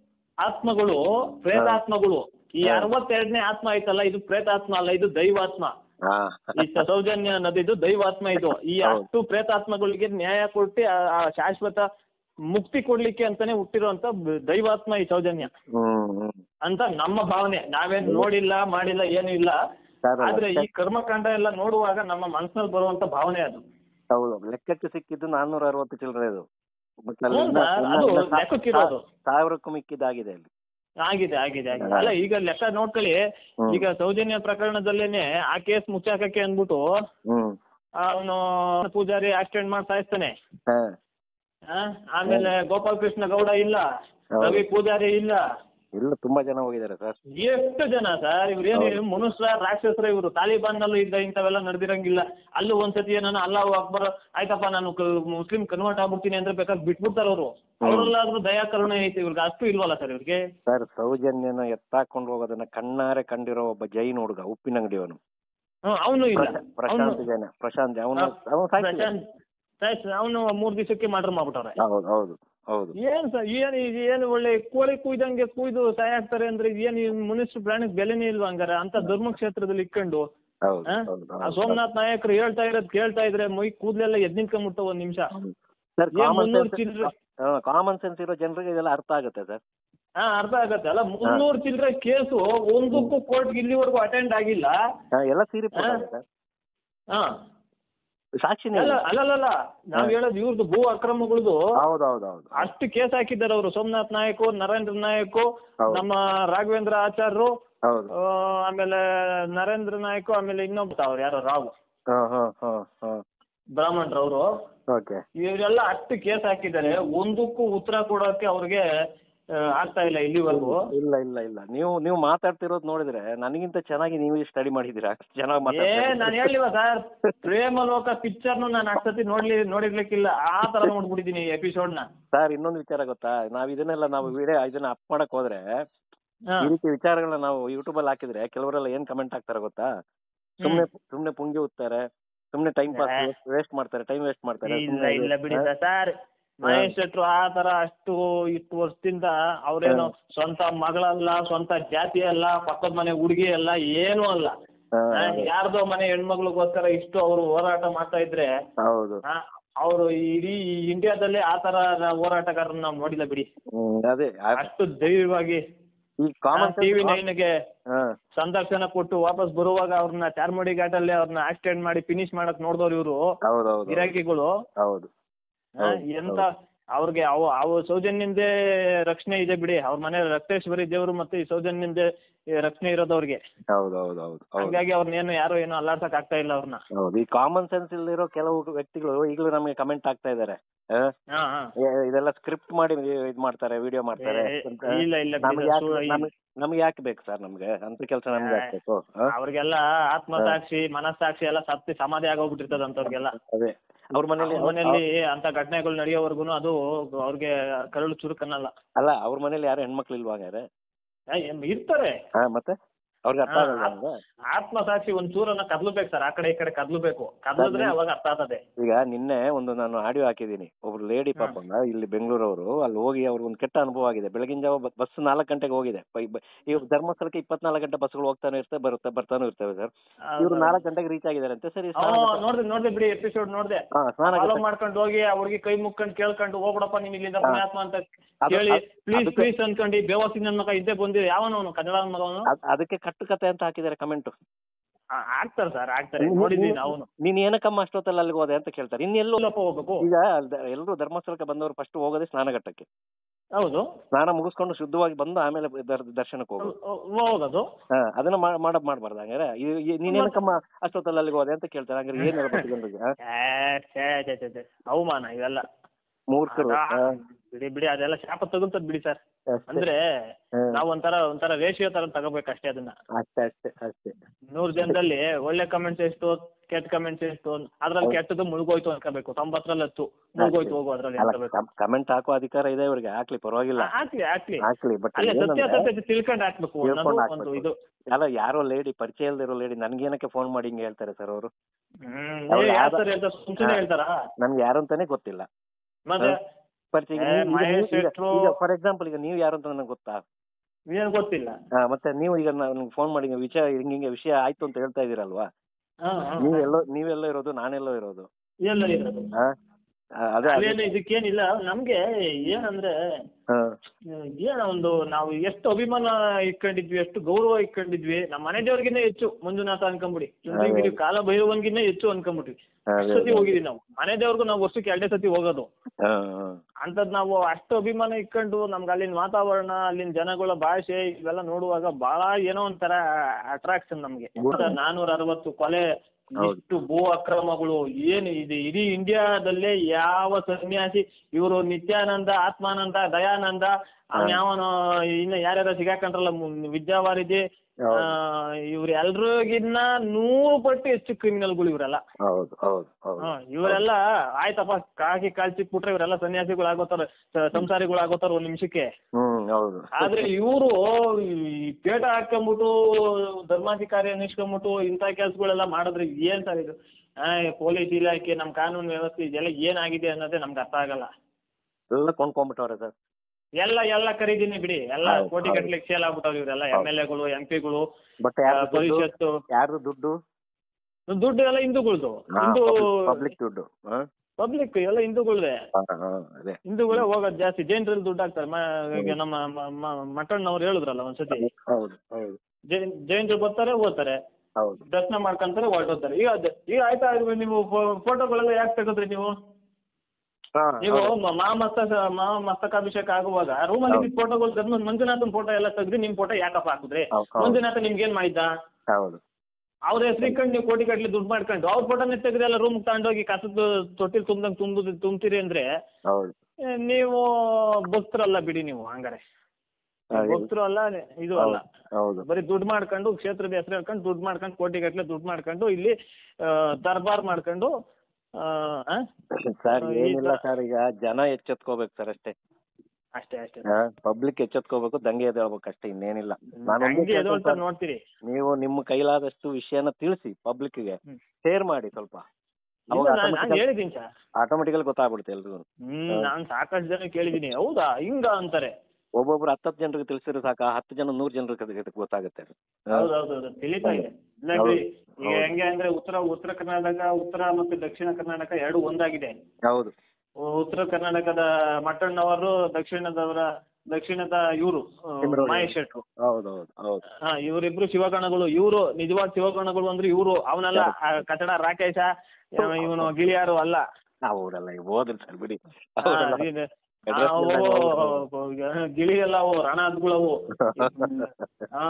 ಆತ್ಮಗಳು ಪ್ರೇತಾತ್ಮಗಳು ಈ ಹಾ. ಅರವತ್ತೆರಡನೇ ಆತ್ಮ ಐತಲ್ಲ ಇದು ಪ್ರೇತಾತ್ಮ ಅಲ್ಲ ಇದು ದೈವಾತ್ಮ ಹಾ. ಈ ಸ- ಸೌಜನ್ಯ ನದಿದು ದೈವಾತ್ಮ ಇದು ಈ ಹೌದು. ಅಷ್ಟು ಪ್ರೇತಾತ್ಮಗಳಿಗೆ ನ್ಯಾಯ ಕೊಟ್ಟು ಆ- ಆ ಶಾಶ್ವತ ಮುಕ್ತಿ ಕೊಡ್ಲಿಕ್ಕೆ ಅಂತಾನೆ ಹುಟ್ಟಿರುವಂತ ಬ- ದೈವಾತ್ಮ ಈ ಸೌಜನ್ಯ ಹ್ಮ್ ಹ್ಮ್ ಅಂತ ನಮ್ಮ ಭಾವನೆ ನಾವೇನ್ ನೋಡಿಲ್ಲ ಮಾಡಿಲ್ಲ ಏನು ಇಲ್ಲ ಸರ್, ಅಲ್ಲ, ಆದ್ರೆ ಈ ಕರ್ಮಕಾಂಡ ಎಲ್ಲ ನೋಡುವಾಗ ನಮ್ಮ ಮನಸ್ಸಿನಲ್ಲಿ ಬರುವಂತ ಭಾವನೆ ಅದು ಹೌದು ಲೆಕ್ಕಕ್ಕೆ ಸಿಕ್ಕಿದ್ದು ನಾನ್ನೂರ ಅರವತ್ತು ಚಿಲ್ಲರೆ ಅದು ಬಟ್ ಅಲ್ಲಿ ಹ್ಞೂ ಇನ್ನ- ಸರ್, ಇನ್ನ- ಅದು ಇನ್ನ ಸಾ- ಲೆಕ್ಕಕ್ಕಿರೋದು. ಸಾವಿರಕ್ಕೂ ಮಿಕ್ಕಿದ್ದಾಗಿದೆ ಅಲ್ಲಿ ಆಗಿದೆ ಆಗಿದೆ ಆಗಿದೆ ಹಾ. ಅಲ್ಲ ಈಗ ಲೆಕ್ಕ ನೋಡ್ಕೊಳ್ಳಿ ಹ್ಮ್. ಈಗ ಸೌಜನ್ಯ ಪ್ರಕರಣದಲ್ಲೇನೆ ಆ ಕೇಸ್ ಮುಚ್ಚಾಕಕ್ಕೆ ಅಂದ್ಬಿಟ್ಟು ಹ್ಮ್ ಅವನು ಪೂಜಾರಿ ಆಕ್ಸಿಡೆಂಟ್ ಮಾಡಿ ಸಾಯಿಸ್ತಾನೆ ಹಾ ಆ? ಆಮೇಲೆ ಗೋಪಾಲ್ ಕೃಷ್ಣ ಗೌಡ ಇಲ್ಲ ಹೌದು. ರವಿ ಪೂಜಾರಿ ಇಲ್ಲ ಇಲ್ಲ ತುಂಬಾ ಜನ ಹೋಗಿದ್ದಾರೆ ಸರ್ ಎಷ್ಟು ಜನ ಸರ್ ಇವ್ರು ಏನು ಹೌದು. ಮನುಷ್ಯ ರಾಕ್ಷಸರ ಇವರು ತಾಲಿಬಾನ್ ನಲ್ಲೂ ಇದ್ದ ಇಂಥವೆಲ್ಲ ನಡೆದಿರಂಗಿಲ್ಲ ಅಲ್ಲೂ ಒಂದ್ಸತಿ ಏನೋ ಅಲ್ಲಾಹು ಅಕ್ಬರ್ ಆಯ್ತಪ್ಪ ನಾನು ಕ- ಮುಸ್ಲಿಂ ಕನ್ವರ್ಟ್ ಆಗ್ಬಿಡ್ತೀನಿ ಅಂದ್ರೆ ಬೇಕಾದ್ರೆ ಬಿಟ್ಬಿಡ್ತಾರ ಅವರು ಅವರೆಲ್ಲಾದ್ರೂ ದಯಾ ಕರುಣೆ ಐತಿ ಇವ್ರಿಗೆ ಅಷ್ಟು ಇಲ್ವಲ್ಲ ಸರ್ ಇವ್ರಿಗೆ ಸರ್ ಸೌಜನ್ಯನ ಎತ್ತಾಕೊಂಡು ಹೋಗೋದನ್ನ ಕಣ್ಣಾರೆ ಕಂಡಿರೋ ಒಬ್ಬ ಜೈನ್ ಹುಡುಗ ಉಪ್ಪಿನಂಗಡಿಯವನು ಹ್ಮ್ ಅವನು ಇಲ್ಲ ಪ್ರಶಾ- ಪ್ರಶಾಂತ್ ಜೈನ ಪ್ರಶಾಂತ್ ಜೈನ ಅವನು ಅವನು ಸಾಯ್ತಿಲ್ಲ ಅವನು ಮೂರ್ ದಿವಸಕ್ಕೆ ಮರ್ಡರ್ ಮಾಡ್ಬಿಟ್ಟವ್ರೆ ಹೌದು ಹೌದು ಹೌದು ಏನ್ ಸರ್ ಏನ್ ಇದು ಏನು ಒಳ್ಳೆ ಕೋಳಿ ಕುಯ್ದಂಗೆ ಕುಯ್ದು ಸಾಯಾಗ್ತಾರೆ ಅಂದ್ರೆ ಏನ್ ಈ ಮನುಷ್ಯ ಪ್ರಾಣಿಗೆ ಬೆಲೆನೇ ಇಲ್ವಾ ಹಂಗಾರೆ ಅಂತ ಧರ್ಮಕ್ಷೇತ್ರದಲ್ಲಿ ಇಟ್ಕೊಂಡು ಹೌದು ಆ? ಹೌದು ಆ ಹೌದು. ಸೋಮನಾಥ್ ನಾಯಕರು ಹೇಳ್ತಾ ಇರೋದ್ ಕೇಳ್ತಾ ಇದ್ರೆ ಮೈ ಕೂದ್ಲೆಲ್ಲ ಎದ್ ನಿಂತ್ಕೊಂಡ್ಬಿಡ್ತಾವ ಒಂದ್ ನಿಮಿಷ ಸರ್ ಏನ್ ಕಾಮನ್ ಮುನ್ನೂರು ಸೆನ್ಸ್ ಚಿಲ್ಡ್ರೆ ಕಾಮನ್ ಸೆನ್ಸ್ ಇರೋ ಜನರಿಗೆ ಇದೆಲ್ಲ ಅರ್ಥ ಆಗುತ್ತೆ ಸರ್ ಹಾ ಅರ್ಥ ಆಗತ್ತೆ ಅಲ್ಲ ಮುನ್ನೂರು ಚಿಲ್ಡ್ರೆ ಕೇಸು ಒಂದಕ್ಕೂ ಕೋರ್ಟ್ಗೆ ಇಲ್ಲಿವರೆಗೂ ಅಟೆಂಡ್ ಆಗಿಲ್ಲ ಹಾ, ಎಲ್ಲ ಸೀರೆ ಸರ್ ಹಾ ಸಾಕ್ಷಿನೇ ಅಲ್ಲ ಇಲ್ಲ. ಅಲ್ಲಲ್ಲ ನಾವ್ ಹಾ. ಹೇಳೋದು ಇವ್ರದ್ದು ಭೂ ಅಕ್ರಮಗಳದು ಹೌದು ಹೌದು ಹೌದು ಅಷ್ಟು ಕೇಸ್ ಹಾಕಿದ್ದಾರೆ ಅವರು ಸೋಮನಾಥ್ ನಾಯಕ್ ನರೇಂದ್ರ ನಾಯಕ್ ಹೌದು. ನಮ್ಮ ರಾಘವೇಂದ್ರ ಆಚಾರ್ರು ಹೌದು ಆ, ಆಮೇಲೆ ನರೇಂದ್ರ ನಾಯಕ್ ಆಮೇಲೆ ಇನ್ನೊಬ್ಬ ಅವ್ರು ಯಾರೋ ರಾವ್ ಹಾ ಹಾ ಹಾ ಹಾ ಬ್ರಾಹ್ಮಣರವರು ಓಕೆ ಇವರೆಲ್ಲ ಅಷ್ಟು ಕೇಸ್ ಹಾಕಿದ್ದಾರೆ ಒಂದಕ್ಕೂ ಉತ್ತರ ಕೊಡೋಕೆ ಅವ್ರಿಗೆ ಆ, ಆಗ್ತಾ ಇಲ್ಲ ಇಲ್ಲಿವರೆಗೂ ಇಲ್ಲ ಇಲ್ಲ ಇಲ್ಲ ನೀವು ನೀವು ಮಾತಾಡ್ತಿರೋದು ನೋಡಿದ್ರೆ ನನಗಿಂತ ಚೆನ್ನಾಗಿ ನೀವು ಸ್ಟಡಿ ಮಾಡಿದ್ದೀರಾ ಚೆನ್ನಾಗಿ ಏ ನಾನು ಹೇಳಿವ ಸರ್ ಪ್ರೇಮ ಲೋಕ ಪಿಕ್ಚರ್ನು ನಾನು ಅಷ್ಟೊತ್ತಿ ನೋಡ್ಲಿ ನೋಡಿರ್ಲಿಕ್ಕಿಲ್ಲ ಆ ತರ ನೋಡ್ಬಿಟ್ಟಿದೀನಿ ಎಪಿಸೋಡ್ ನ ಸರ್ ಇನ್ನೊಂದು ವಿಚಾರ ಗೊತ್ತಾ ನಾವ್ ಇದನ್ನೆಲ್ಲ ನಾವು ವಿಡಿಯೋ ಇದನ್ನ ಅಪ್ ಮಾಡಕ್ ಹೋದ್ರೆ ಹಾ. ಈ ರೀತಿ ವಿಚಾರಗಳನ್ನ ನಾವು ಯೂಟ್ಯೂಬ್ ಅಲ್ಲಿ ಹಾಕಿದ್ರೆ ಕೆಲವರೆಲ್ಲ ಏನ್ ಕಮೆಂಟ್ ಹಾಕ್ತಾರೆ ಗೊತ್ತಾ ಸುಮ್ನೆ ಸುಮ್ನೆ ಪುಂಗಿ ಉತ್ತಾರೆ ಸುಮ್ನೆ ಟೈಮ್ ಪಾಸ್ ಏ. ವೇಸ್ಟ್ ಮಾಡ್ತಾರೆ ಟೈಮ್ ವೇಸ್ಟ್ ಮಾಡ್ತಾರೆ ಇಲ್ಲ ಸುಮ್ನೆ ಇಲ್ಲ ಬಿಡಿ ಹಾ? ಸರ್ ಮಹೇಶ್ ಶೆಟ್ರು ಆ ತರ ಅಷ್ಟು ಇಷ್ಟು ವರ್ಷದಿಂದ ಅವ್ರೇನು ಸ್ವಂತ ಮಗಳಲ್ಲ ಸ್ವಂತ ಜಾತಿ ಅಲ್ಲ ಪಕ್ಕದ ಮನೆ ಹುಡುಗಿ ಅಲ್ಲ ಏನೂ ಅಲ್ಲ ಹಾ, ಆ, ಯಾರ್ದೋ ಮನೆ ಹೆಣ್ಮಕ್ಳಿಗೋಸ್ಕರ ಇಷ್ಟು ಅವರು ಹೋರಾಟ ಮಾಡ್ತಾ ಇದ್ರೆ ಹೌದು ಆ, ಅವರು ಇಡೀ ಇಂಡಿಯಾದಲ್ಲೇ ಆ ತರ ಹೋರಾಟಗಾರನ್ನ ನಾವು ನೋಡಿಲ್ಲ ಬಿಡಿ ಹ್ಮ್ ಅದೇ ಆ- ಅಷ್ಟು ಧೈರ್ಯವಾಗಿ ಈ ಕಾಮನ್ ಟಿವಿ ನೈನ್ಗೆ ಹಾ ಸಂದರ್ಶನ ಕೊಟ್ಟು ವಾಪಸ್ ಬರುವಾಗ ಅವ್ರನ್ನ ಚಾರ್ಮಡಿ ಘಾಟಲ್ಲಿ ಅವ್ರನ್ನ ಆಕ್ಸಿಡೆಂಟ್ ಮಾಡಿ ಫಿನಿಶ್ ಮಾಡಕ್ ನೋಡಿದವ್ರು ಇವರು ಹೌದೌದು ಗಿರಾಕಿಗಳು ಹೌದು ಆ, ಹೌದು, ಎಂತ ಅವ್ರಿಗೆ ಅವ ಅವ ಸೌಜನ್ಯಂದೇ ರಕ್ಷಣೆ ಇದೆ ಬಿಡಿ ಅವ್ರ ಮನೆ ರಕ್ತೇಶ್ವರಿ ದೇವರು ಮತ್ತೆ ಈ ಸೌಜನ್ಯಂದೇ ಈ ರಕ್ಷಣೆ ಇರೋದು ಅವ್ರಿಗೆ ಹೌದು ಹೌದು ಹೌದು ಹೌದು ಹಂಗಾಗಿ ಅವ್ರನ್ನೇನು ಯಾರು ಏನು ಅಲ್ಲಾಡ್ಸಕ್ ಆಗ್ತಾ ಇಲ್ಲ ಅವ್ರನ್ನ ಹೌದು ಈ ಕಾಮನ್ ಸೆನ್ಸ್ ಇಲ್ಲಿರೋ ಕೆಲವು ವ್ಯಕ್ತಿಗಳು ಈಗಲೂ ನಮಗೆ ಕಮೆಂಟ್ ಆಗ್ತಾ ಇದ್ದಾರೆ ಆ? ಹಾ ಹಾ ಏ- ಇದೆಲ್ಲ ಸ್ಕ್ರಿಪ್ಟ್ ಮಾಡಿ ಇದ್ ಮಾಡ್ತಾರೆ ವಿಡಿಯೋ ಮಾಡ್ತಾರೆ ಏ, ಅಂತ. ಇಲ್ಲ ಇಲ್ಲ ಬಿಡಿ ನಮ್ಗೆ ಸರ್, ಯಾಕೆ ಸುಳ್ಳು- ನಮ್ಗೆ ನಮ್ಗೆ ಯಾಕೆ ಬೇಕು ಸರ್ ನಮ್ಗೆ ಅಂತ ಕೆಲಸ ನಮ್ಗೆ ಯಾಕೆ ಬೇಕು ಆ? ಅವ್ರಿಗೆಲ್ಲ ಆತ್ಮಸಾಕ್ಷಿ ಮನಸ್ಸಾಕ್ಷಿ ಎಲ್ಲ ಸತ್ತಿ ಸಮಾಧಿ ಆಗೋಗ್ಬಿಟ್ಟಿರ್ತದ ಅಂತವ್ರಿಗೆಲ್ಲ ಅದೇ ಅವ್ರ ಮನೇಲಿ ಅವ್ರ ಮನೆಯಲ್ಲಿ ಅಂತ ಘಟನೆಗಳು ನಡೆಯೋವರೆಗೂ ಅದು ಅವ್ರಿಗೆ ಕರಳು ಚುರುಕನ್ನಲ್ಲ ಅಲ್ಲ ಅವ್ರ ಮನೇಲಿ ಯಾರು ಹೆಣ್ಮಕ್ಳು ಇಲ್ವಾ ಹಾಗಾದ್ರೆ ಏ, ಎಂ- ಇರ್ತಾರೆ ಹಾ ಮತ್ತೆ ಅವ್ರಿಗೆ ಅರ್ಥ ಹಾ, ಆಗಲ್ಲ ಆತ್- ಹಂಗೆ? ಆತ್ಮಸಾಕ್ಷಿ ಒಂದ್ ಚೂರನ್ನ ಕದ್ಲಬೇಕು ಸರ್ ಆ ಕಡೆ ಈ ಕಡೆ ಕದ್ಲಬೇಕು ಕದ್ಲಿದ್ರೆ ಅವಾಗ ಅರ್ಥ ಆಗ್ತದೆ ಈಗ ನಿನ್ನೆ ಒಂದು ನಾನು ಆಡಿಯೋ ಹಾಕಿದ್ದೀನಿ ಒಬ್ರು ಲೇಡಿ ಪಾಪ ಇಲ್ಲಿ ಬೆಂಗಳೂರವರು ಅಲ್ಲಿ ಹೋಗಿ ಅವ್ರಿಗೆ ಒಂದು ಕೆಟ್ಟ ಅನುಭವ ಆಗಿದೆ ಬೆಳಗಿನ ಜಾವ ಬಸ್ ನಾಲ್ಕು ಗಂಟೆಗೆ ಹೋಗಿದೆ ಬೈ- ಬೈ- ಈ ಧರ್ಮಸ್ಥಳಕ್ಕೆ ಇಪ್ಪತ್ನಾಲ್ಕು ಗಂಟೆ ಬಸ್ಗಳು ಹೋಗ್ತಾನೆ ಇರ್ತವೆ ಬರುತ್ತೆ ಬರ್ತಾನೆ ಇರ್ತವೆ ಸರ್ ಇವರು ನಾಲ್ಕು ಗಂಟೆಗೆ ರೀಚ್ ಆಗಿದಾರಂತೆ ಸರಿ ಸ್ನಾನ ಹ್ಮ್ ನೋಡ್ದೆ ನೋಡ್ದೆ ಬಿಡಿ ಎಪಿಸೋಡ್ ನೋಡ್ದೆ ಹಾ ಸ್ನಾನ ಫಾಲೋ ಮಾಡ್ಕೊಂಡು ಹೋಗಿ ಆ ಹುಡುಗಿ ಕೈ ಮುಕ್ಕೊಂಡು ಕೇಳ್ಕೊಂಡು ಹೋಗ್ಬಿಡಪ್ಪ ನೀನ್ ಇಲ್ಲಿಂದ ಪುಣ್ಯಾತ್ಮ ಅಂತ ಅದು- ಕೇಳಿ ಅದು- ಪ್ಲೀಸ್ ಅದಕ್ಕೆ- ಪ್ಲೀಸ್ ಅನ್ಕೊಂಡು ಬೇವಸಿ ನನ್ನ ಮಗ ಇದ್ದೇ ಬಂದಿದೆ ಯಾವನವನು ಕನ್ನಡ ಮಗ ಅವನು ಅದ್- ಅದಕ್ಕೆ ಕಟ್ಟು ಕತೆ ಅಂತ ಹಾಕಿದ್ದಾರೆ ಕಮೆಂಟ್ ಆಗ್ತಾರೆ ಸರ್ ಆಗ್ತಾರೆ ನೋಡಿದೀನಿ ನಾವು ನೀನ್ ಏನಕ್ಕಮ್ಮ ಅಷ್ಟೊತ್ತಲ್ಲಿ ಅಲ್ಲಿಗೆ ಹೋದೆ ಅಂತ ಕೇಳ್ತಾರೆ ಇನ್ನೆಲ್ಲೂ ಎಲ್ಲಪ್ಪ ಹೋಗ್ಬೇಕು ಈಗ ಎಲ್ಲರೂ ಧರ್ಮಸ್ಥಳಕ್ಕೆ ಬಂದವರು ಫಸ್ಟ್ ಹೋಗೋದೇ ಸ್ನಾನಘಟ್ಟಕ್ಕೆ ಹೌದು ಸ್ನಾನ ಮುಗಿಸ್ಕೊಂಡು ಶುದ್ಧವಾಗಿ ಬಂದು ಆಮೇಲೆ ದರ್- ದರ್ಶನಕ್ಕೆ ಹೋಗೋದು ಹೋಗೋದು ಹಾ ಅದನ್ನ ಮಾ- ಮಾಡಕ್ ಮಾಡ್ಬಾರ್ದು ಹಂಗಾರೆ ಇದು- ಈ- ನೀನ್ ಏನಕ್ಕಮ್ಮ ಅಷ್ಟೊತ್ತಲ್ಲಿ ಅಲ್ಲಿಗೆ ಹೋದೆ ಅಂತ ಕೇಳ್ತಾರೆ ಹಂಗಾರೆ ಏನ್ ಹೇಳ್ಬೇಕು ಜನರಿಗೆ ಆ? ಏ, ಛೇ, ಛೇ, ಛೇ, ಛೇ. ಅವಮಾನ ಇವೆಲ್ಲ ಮೂರ್ಖರು ಅದಾ, ಆ, ಬಿಡಿ ಬಿಡಿ ಅದೆಲ್ಲ ಶಾಪ ತಗುಲ್ತದ್ ಬಿಡಿ ಸರ್ ಅಷ್ಟೇ ಅಂದ್ರೆ ಹಾ. ನಾವ್ ಒಂಥರ ಒಂಥರ ರೇಷಿಯೋ ತರ ತಗೋಬೇಕು ಅಷ್ಟೇ ಅದನ್ನ ಅಷ್ಟೇ ಅಷ್ಟೇ ಅಷ್ಟೇ ನೂರ್ ಜನದಲ್ಲಿ ಒಳ್ಳೆ ಕಮೆಂಟ್ಸ್ ಎಷ್ಟು ಕೆಟ್ಟ ಕಮೆಂಟ್ಸ್ ಎಷ್ಟು ಅದ್ರಲ್ಲಿ ಕೆಟ್ಟದ್ದು ಮುಳುಗೋಯ್ತು ಅನ್ಕೋಬೇಕು ತೊಂಬತ್ತರಲ್ಲಿ ಹತ್ತು ಮುಳುಗೋಯ್ತು ಹೋಗು ಅದ್ರಲ್ಲಿ ಅಲ್ಲ ಅನ್ಕೋಬೇಕು ಕಮೆಂಟ್ ಹಾಕೋ ಅಧಿಕಾರ ಇದೆ ಇವ್ರಿಗೆ ಹಾಕ್ಲಿ ಪರವಾಗಿಲ್ಲ ಹಾಕ್ಲಿ ಹಾಕ್ಲಿ ಹಾಕ್ಲಿ ಬಟ್ ಅಲ್ಲೇ ಸತ್ಯಾಸತ್ಯತೆ ತಿಳ್ಕೊಂಡು ಹಾಕ್ಬೇಕು ಅನ್ನೋದು ತಿಳ್ಕೊಂಡು ಒಂದು ಹಾಕ್ಬೇಕು. ಇದು ಅಲ್ಲ ಯಾರೋ ಲೇಡಿ ಪರಿಚಯ ಇಲ್ದಿರೋ ಲೇಡಿ ನನ್ಗೇನಕ್ಕೆ ಫೋನ್ ಮಾಡಿ ಹಿಂಗೆ ಹೇಳ್ತಾರೆ ಸರ್ ಅವರು ಹ್ಮ್ ಅವ್ರು ಯಾವ ಯಾವ್ದ- ತರ ಹೇಳ್ತಾರೆ ಸುಮ್ಸುನೆ ಹೇಳ್ತಾರಾ ನನ್ಗೆ ಯಾರು ಅಂತಾನೆ ಗೊತ್ತಿಲ್ಲ ಮತ್ತೆ ಪರಿಚಯ ಏ, ಮಹೇಶ್ ಶೆಟ್ರು. ಈಗ ಫಾರ್ ಎಕ್ಸಾಂಪಲ್ ಈಗ ನೀವು ಯಾರು ಅಂತ ನನಗೆ ಗೊತ್ತಾ ಏನ್ ಗೊತ್ತಿಲ್ಲ ಹಾ, ಮತ್ತೆ ನೀವು ಈಗ ನನಗೆ ಫೋನ್ ಮಾಡಿ ಹಿಂಗೆ ವಿಷಯ ಹಿಂಗೆ ಹಿಂಗೆ ವಿಷಯ ಆಯ್ತು ಅಂತ ಹೇಳ್ತಾ ಇದೀರಲ್ವಾ ಹಾ, ಹಾ. ನೀವೆಲ್ಲೋ ನೀವೆಲ್ಲೋ ಇರೋದು ನಾನೆಲ್ಲೋ ಇರೋದು ಎಲ್ಲ ಇರೋದು ಹಾ? ಆ, ಅದೇ ಅದೇ ಅಲ್ಲೇನು ಇದಕ್ಕೇನಿಲ್ಲ ನಮ್ಗೆ ಏನಂದ್ರೆ ಹಾ. ಏನೋ ಒಂದು ನಾವು ಎಷ್ಟು ಅಭಿಮಾನ ಇಟ್ಕೊಂಡಿದ್ವಿ ಎಷ್ಟು ಗೌರವ ಇಟ್ಕೊಂಡಿದ್ವಿ ನಮ್ಮ ಮನೆ ದೇವ್ರಿಗಿನ್ನ ಹೆಚ್ಚು ಮಂಜುನಾಥ ಅನ್ಕೊಂಬಿಡಿ ಚುಂಚನಗಿರಿ ಕಾಲ ಭೈರವನ್ಗಿನ್ನ ಹೆಚ್ಚು ಅನ್ಕೊಂಬಿಟ್ವಿ ಅದೇ, ಅಷ್ಟು ಸತಿ ಹೋಗಿದೀವಿ ನಾವು ಮನೆ ದೇವ್ರಿಗೂ ನಾವು ವರ್ಷಕ್ಕೆ ಎರಡೇ ಸತಿ ಹೋಗೋದು ಹಾ, ಹಾ. ಅಂತದ್ ನಾವು ಅಷ್ಟು ಅಭಿಮಾನ ಇಟ್ಕೊಂಡು ನಮ್ಗೆ ಅಲ್ಲಿನ ವಾತಾವರಣ ಅಲ್ಲಿನ ಜನಗಳ ಭಾಷೆ ಇವೆಲ್ಲ ನೋಡುವಾಗ ಬಹಳ ಏನೋ ಒಂಥರ ಅಟ್ರಾಕ್ಷನ್ ನಮ್ಗೆ ನಾನೂರ ಅರವತ್ತು ಕೊಲೆ ಹೌದು. ಇಷ್ಟು ಭೂ ಅಕ್ರಮಗಳು ಏನು ಇದೆ ಇಡೀ ಇಂಡಿಯಾದಲ್ಲೇ ಯಾವ ಸನ್ಯಾಸಿ ಇವರು ನಿತ್ಯಾನಂದ ಆತ್ಮಾನಂದ ದಯಾನಂದ ಅವ್ನ್ ಯಾವನೋ ಇನ್ನ ಯಾರ್ಯಾರ ಸಿಗಾಕೊಂಡ್ರಲ್ಲ ಮು- ವಿದ್ಯಾವಾರಿಧಿ ಹೌದು. ಇವ್ರ ಎಲ್ರಿಗಿನ್ನ ನೂರು ಪಟ್ಟು ಹೆಚ್ಚು ಕ್ರಿಮಿನಲ್ಗಳು ಇವರೆಲ್ಲ ಹೌದು ಹೌದು ಹೌದು ಹ್ಮ್, ಇವರೆಲ್ಲ ಆಯ್ತಪ್ಪ ಕಾಕಿ ಕಾಲ್ ಸಿಕ್ಬಿಟ್ರೆ ಇವರೆಲ್ಲ ಸನ್ಯಾಸಿಗಳು ಆಗೋತಾರ ಸಂಸಾರಿಗಳು ಆಗೋತಾರ ಒಂದ್ ನಿಮಿಷಕ್ಕೆ ಹ್ಮ್ ಹೌದು ಆದ್ರೆ ಇವರು ಈ ಪೇಟ ಹಾಕೊಂಬಿಟ್ಟು ಧರ್ಮಾಧಿಕಾರಿ ಅನ್ನಿಸ್ಕೊಂಬಿಟ್ಟು ಇಂಥ ಕೆಲ್ಸಗಳೆಲ್ಲ ಮಾಡಿದ್ರೆ ಏನ್ ಸರ್ ಇದು ಆ, ಪೊಲೀಸ್ ಇಲಾಖೆ ನಮ್ ಕಾನೂನು ವ್ಯವಸ್ಥೆ ಇದೆಲ್ಲ ಏನಾಗಿದೆ ಅನ್ನೋದೇ ನಮ್ಗೆ ಅರ್ಥ ಆಗಲ್ಲ ಎಲ್ಲ ಕೊಂಡ್ಕೊಂಡ್ಬಿಟ್ಟವ್ರೆ ಸರ್ ಎಲ್ಲ ಎಲ್ಲ ಖರೀದಿನಿ ಬಿಡಿ ಎಲ್ಲ ಹೌದು, ಕೋಟಿ ಹೌದು. ಗಟ್ಲೆ ಸೇಲ್ ಆಗ್ಬಿಟ್ಟವ್ರು ಇವರೆಲ್ಲ ಎಂ ಎಲ್ ಎಗಳು ಎಂ ಪಿಗಳು ಬಟ್ ಯಾರ್ದು ದುಡ್ಡು ಪರಿಷತ್ತು ಯಾರ್ದು ದುಡ್ಡು ದುಡ್ಡು ಎಲ್ಲ ಹಿಂದೂಗಳ್ದು ಹಾ, ಹಿಂದೂ public- public ದುಡ್ಡು ಹಾ? ಪಬ್ಲಿಕ್ ಎಲ್ಲ ಹಿಂದೂಗಳ್ದೆ ಹಾ, ಹಾ, ಅದೇ ಹಿಂದೂಗಳೇ ಹೋಗೋದು ಜಾಸ್ತಿ ಜೈನರಲ್ಲಿ ದುಡ್ಡು ಹಾಕ್ತಾರೆ ಮ- ಈಗ ನಮ್ಮ ಮ- ಮ- ಮಠಣ್ಣವ್ರು ಹೇಳಿದ್ರಲ್ಲ ಒಂದ್ಸತಿ ಹೌದು ಹೌದು ಜೈನ್ ಜೈನರು ಬರ್ತಾರೆ ಓದ್ತಾರೆ ಹೌದು ದರ್ಶನ ಮಾಡ್ಕೊಂತಾರೆ ಹೊರಟೋಗ್ತಾರೆ ಈಗ ಅದೇ ಈಗ ಆಯ್ತಾ ಇದು ನೀವು ಫೋಟೋಗಳೆಲ್ಲ ಯಾಕೆ ತೆಗೆದ್ರಿ ನೀವು ಹಾ, ನೀವು ಹೌದು. ಮ- ಮಹಾಮಸ್ತಕ ಮಹಾಮಸ್ತಕಾಭಿಷೇಕ ಆಗುವಾಗ ರೂಮಲ್ಲಿ ಹೌದು. ಇದ್ದ ಫೋಟೋಗಳು ತೆಗೆದು ಮಂಜುನಾಥನ್ ಫೋಟೋ ಎಲ್ಲ ತೆಗ್ದು ನಿಮ್ ಫೋಟೋ ಯಾಕಪ್ಪ ಹಾಕಿದ್ರಿ ಹೌದು, ಹೌದು. ಮಂಜುನಾಥ ನಿಮ್ಗೆ ಏನ್ ಮಾಡಿದ್ದ ಹೌದು ಅವ್ರ ಹೆಸರು ಇಟ್ಕೊಂಡು ನೀವು ಕೋಟಿ ಗಟ್ಲೆ ದುಡ್ಡು ಮಾಡ್ಕೊಂಡು ಅವ್ರ ಫೋಟೋನೇ ತೆಗೆದು ಎಲ್ಲ ರೂಮ್ ತಗೊಂಡೋಗಿ ಕಸದ ತೊಟ್ಟಿಲ್ ತುಂಬ್ದಂಗೆ ತುಂಬುದು ತುಂಬ್ತೀರಿ ಅಂದ್ರೆ ಹೌದು ಏ, ನೀವು ಭಕ್ತರಲ್ಲ ಬಿಡಿ ನೀವು ಹಂಗಾರೆ ಹಾ, ಇದು- ಭಕ್ತರು ಅಲ್ಲ ಇದು ಅಲ್ಲ ಹೌದು ಬರೀ ದುಡ್ಡು ಮಾಡ್ಕೊಂಡು ಕ್ಷೇತ್ರದ ಹೆಸರು ಹೇಳ್ಕೊಂಡು ದುಡ್ಡು ಮಾಡ್ಕೊಂಡು ಕೋಟಿ ಗಟ್ಟಲೆ ದುಡ್ಡು ಮಾಡ್ಕೊಂಡು ಇಲ್ಲಿ ಆ, ದರ್ಬಾರ್ ಮಾಡ್ಕೊಂಡು ಆ, ಆ? ಸರ್ ಈ ಏನಿಲ್ಲ ತರ- ಸರ್ ಈಗ ಜನ ಎಚ್ಚೆತ್ಕೋಬೇಕು ಸರ್ ಅಷ್ಟೇ ಅಷ್ಟೇ ಅಷ್ಟೇ ಪಬ್ಲಿಕ್ ಎಚ್ಚೆತ್ಕೋಬೇಕು ದಂಗೆ ಎದ್ದೇಳ್ಬೇಕು ಅಷ್ಟೇ ಇನ್ನೇನಿಲ್ಲ ನಾನು ಒಂದೇ ಹಂಗೆ ಎದು ಕೇಳ್ತೀನಿ ಅಂತ ಸರ್, ನೋಡ್ತೀರಿ ನೀವು ನಿಮ್ಮ ಕೈಲಾದಷ್ಟು ವಿಷಯನ ತಿಳಿಸಿ ಪಬ್ಲಿಕ್ಗೆ ಹ್ಮ್. ಶೇರ್ ಮಾಡಿ ಸ್ವಲ್ಪ ಇಲ್ಲ, ಅವಾಗ ನಾನ್- ನಾನ್ ಹೇಳಿದೀನಿ ಸರ್ ಆಟೋಮೆಟಿಕಲ್ ಗೊತ್ತಾಗ್ಬಿಡುತ್ತೆ ಎಲ್ರಿಗೂ ಹ್ಮ್ ನಾನ್ ಸಾಕಷ್ಟು ಜನ ಕೇಳಿದೀನಿ ಹೌದಾ ಹಿಂಗ ಅಂತಾರೆ ಒಬ್ಬೊಬ್ರು ಹತ್ತತ್ತು ಜನರಿಗೆ ತಿಳಿಸಿದ್ರೆ ಸಾಕು ಆ ಹತ್ತು ಜನ ನೂರು ಜನರಿಗೆ ಗೊತ್ತಾಗುತ್ತೆ ಅದು. ಹ? ಹೌದೌದು ತಿಳಿತಾ ಇದೆ ಇಲ್ಲ ಹೌದು. ಬಿಡಿ ಈಗ ಹೌದು. ಹೆಂಗೆ ಅಂದ್ರೆ ಉತ್ತರ ಉತ್ತರ ಕರ್ನಾಟಕ ಉತ್ತರ ಮತ್ತು ದಕ್ಷಿಣ ಕರ್ನಾಟಕ ಎರಡು ಒಂದಾಗಿದೆ ಹೌದು ಉತ್ತರ ಕರ್ನಾಟಕದ ಮಟ್ಟಣ್ಣವರು ದಕ್ಷಿಣದವರ ದಕ್ಷಿಣದ ಇವರು ತಿಮ್ರೋಳಿ. ಮಹೇಶ್ ಶೆಟ್ರು ಹೌದು ಹೌದು ಹೌದು ಹಾ ಇವರಿಬ್ರು ಶಿವಗಣಗಳು ಇವರು ನಿಜವಾದ ಶಿವಗಣಗಳು ಅಂದ್ರೆ ಇವರು ಅವನಲ್ಲ ಆ ಕಟ್ಟಡ ರಾಕೇಶ ಇವನು ಗಿಳಿಯಾರು ಅಲ್ಲ ಅವರೆಲ್ಲ ಈಗ ಹೋದ್ರು ಸರ್ ಬಿಡಿ ಹಾ, ಅವರೆಲ್ಲ ಇದು, ಆ, address ಅವು, ಎಲ್ಲ ಹೋದ್ರು. ಗಿಳಿ ಎಲ್ಲ ಅವು ರಣಹದ್ದುಗಳವು ಹಾ